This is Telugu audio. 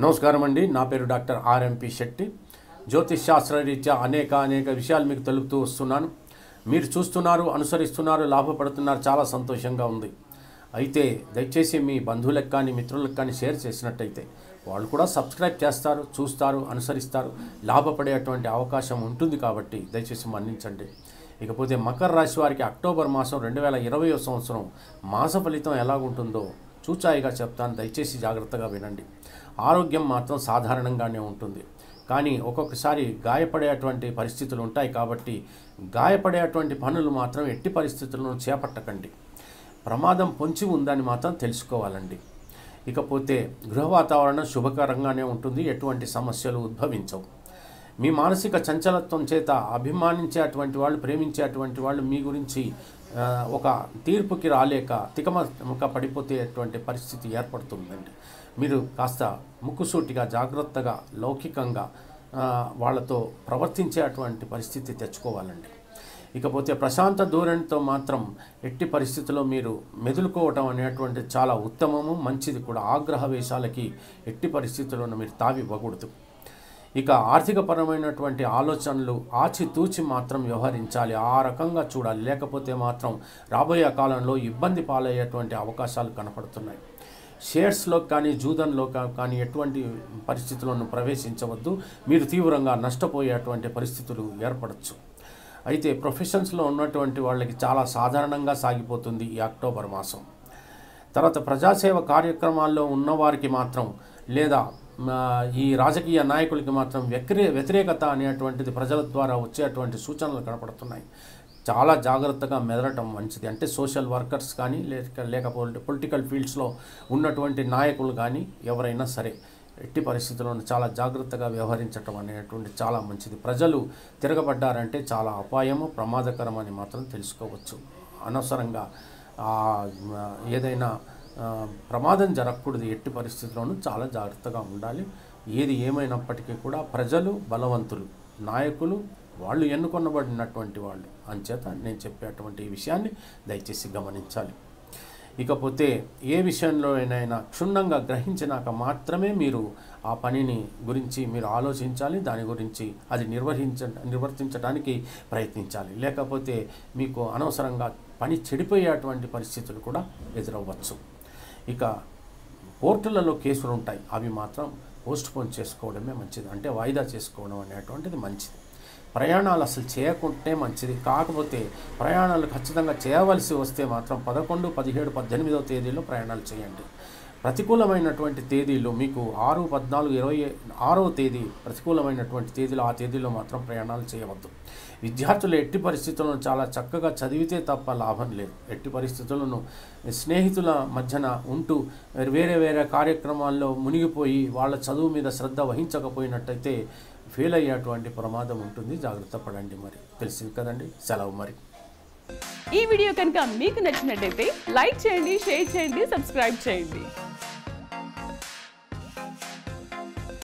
నమస్కారం అండి నా పేరు డాక్టర్ ఆర్ఎంపి శెట్టి జ్యోతిష్ శాస్త్రరీత్యా అనేక అనేక విషయాలు మీకు తెలుపుతూ వస్తున్నాను మీరు చూస్తున్నారు అనుసరిస్తున్నారు లాభపడుతున్నారు చాలా సంతోషంగా ఉంది అయితే దయచేసి మీ బంధువులకు కానీ మిత్రులకు కానీ షేర్ చేసినట్టయితే వాళ్ళు కూడా సబ్స్క్రైబ్ చేస్తారు చూస్తారు అనుసరిస్తారు లాభపడేటువంటి అవకాశం ఉంటుంది కాబట్టి దయచేసి మన్నించండి ఇకపోతే మకర రాశి వారికి అక్టోబర్ మాసం రెండు వేల ఇరవై సంవత్సరం మాస ఫలితం ఎలాగుంటుందో చూచాయిగా చెప్తాను దయచేసి జాగ్రత్తగా వినండి ఆరోగ్యం మాత్రం సాధారణంగానే ఉంటుంది కానీ ఒక్కొక్కసారి గాయపడేటువంటి పరిస్థితులు ఉంటాయి కాబట్టి గాయపడేటువంటి పనులు మాత్రం ఎట్టి పరిస్థితులను చేపట్టకండి ప్రమాదం పొంచి ఉందని మాత్రం తెలుసుకోవాలండి ఇకపోతే గృహ వాతావరణం శుభకరంగానే ఉంటుంది ఎటువంటి సమస్యలు ఉద్భవించవు మీ మానసిక చంచలత్వం చేత అభిమానించేటువంటి వాళ్ళు ప్రేమించేటువంటి వాళ్ళు మీ గురించి ఆ, ఒక తీర్పుకి రాలేక తికమక పడిపోతేటువంటి పరిస్థితి ఏర్పడుతుందండి మీరు కాస్త ముక్కుసూటిగా జాగ్రత్తగా లౌకికంగా ఆ, వాళ్ళతో ప్రవర్తించేటువంటి పరిస్థితి తెచ్చుకోవాలండి ఇకపోతే ప్రశాంత ధోరణితో మాత్రం ఎట్టి పరిస్థితుల్లో మీరు మెదులుకోవటం అనేటువంటి చాలా ఉత్తమము మంచిది కూడా ఆగ్రహ వేషాలకి ఎట్టి పరిస్థితుల్లోనూ మీరు తావివ్వకూడదు ఇక ఆర్థికపరమైనటువంటి ఆలోచనలు ఆచితూచి మాత్రం వ్యవహరించాలి ఆ రకంగా చూడాలి లేకపోతే మాత్రం రాబోయే కాలంలో ఇబ్బంది పాలయ్యేటువంటి అవకాశాలు కనపడుతున్నాయి షేర్స్లో కానీ జూదంలో కా- కానీ ఎటువంటి పరిస్థితులను ప్రవేశించవద్దు మీరు తీవ్రంగా నష్టపోయేటువంటి పరిస్థితులు ఏర్పడచ్చు అయితే ప్రొఫెషన్స్లో ఉన్నటువంటి వాళ్ళకి చాలా సాధారణంగా సాగిపోతుంది ఈ అక్టోబర్ మాసం తర్వాత ప్రజాసేవ కార్యక్రమాల్లో ఉన్నవారికి మాత్రం లేదా ఆ, ఈ రాజకీయ నాయకులకి మాత్రం వ్యతిరే వ్యతిరేకత అనేటువంటిది ప్రజల ద్వారా వచ్చేటువంటి సూచనలు కనపడుతున్నాయి చాలా జాగ్రత్తగా మెదలటం మంచిది అంటే సోషల్ వర్కర్స్ కానీ లేక లేకపోతే పొలిటికల్ ఫీల్డ్స్లో ఉన్నటువంటి నాయకులు కానీ ఎవరైనా సరే ఎట్టి పరిస్థితుల్లోనూ చాలా జాగ్రత్తగా వ్యవహరించటం అనేటువంటి చాలా మంచిది ప్రజలు తిరగబడ్డారంటే చాలా అపాయము ప్రమాదకరం అని మాత్రం తెలుసుకోవచ్చు అనవసరంగా ఆ, ఏదైనా ఆ, ప్రమాదం జరగకూడదు ఎట్టి పరిస్థితుల్లోనూ చాలా జాగ్రత్తగా ఉండాలి ఏది ఏమైనప్పటికీ కూడా ప్రజలు బలవంతులు నాయకులు వాళ్ళు ఎన్నుకొనబడినటువంటి వాళ్ళు అంచేత నేను చెప్పేటువంటి ఈ విషయాన్ని దయచేసి గమనించాలి ఇకపోతే ఏ విషయంలో అయినా క్షుణ్ణంగా గ్రహించినాక మాత్రమే మీరు ఆ పనిని గురించి మీరు ఆలోచించాలి దాని గురించి అది నిర్వహించ నిర్వర్తించడానికి ప్రయత్నించాలి లేకపోతే మీకు అనవసరంగా పని చెడిపోయేటువంటి పరిస్థితులు కూడా ఎదురవ్వచ్చు ఇక కోర్టులలో కేసులు ఉంటాయి అవి మాత్రం పోస్ట్ పోన్ చేసుకోవడమే మంచిది అంటే వాయిదా చేసుకోవడం అనేటువంటిది మంచిది ప్రయాణాలు అసలు చేయకుంటే మంచిది కాకపోతే ప్రయాణాలు ఖచ్చితంగా చేయవలసి వస్తే మాత్రం పదకొండు పదిహేడు పద్దెనిమిదవ తేదీలో ప్రయాణాలు చేయండి ప్రతికూలమైనటువంటి తేదీలు మీకు ఆరు పద్నాలుగు ఇరవై ఆరవ తేదీ ప్రతికూలమైనటువంటి తేదీలో ఆ తేదీలో మాత్రం ప్రయాణాలు చేయవద్దు విద్యార్థులు ఎట్టి పరిస్థితులను చాలా చక్కగా చదివితే తప్ప లాభం లేదు ఎట్టి పరిస్థితులను స్నేహితుల మధ్యన ఉంటూ వేరే వేరే కార్యక్రమాల్లో మునిగిపోయి వాళ్ళ చదువు మీద శ్రద్ధ వహించకపోయినట్టయితే ఫెయిల్ అయ్యేటువంటి ప్రమాదం ఉంటుంది జాగ్రత్త పడండి మరి తెలిసింది కదండి సెలవు మరి ఈ వీడియో కనుక మీకు నచ్చినట్టయితే లైక్ చేయండి షేర్ చేయండి సబ్స్క్రైబ్ చేయండి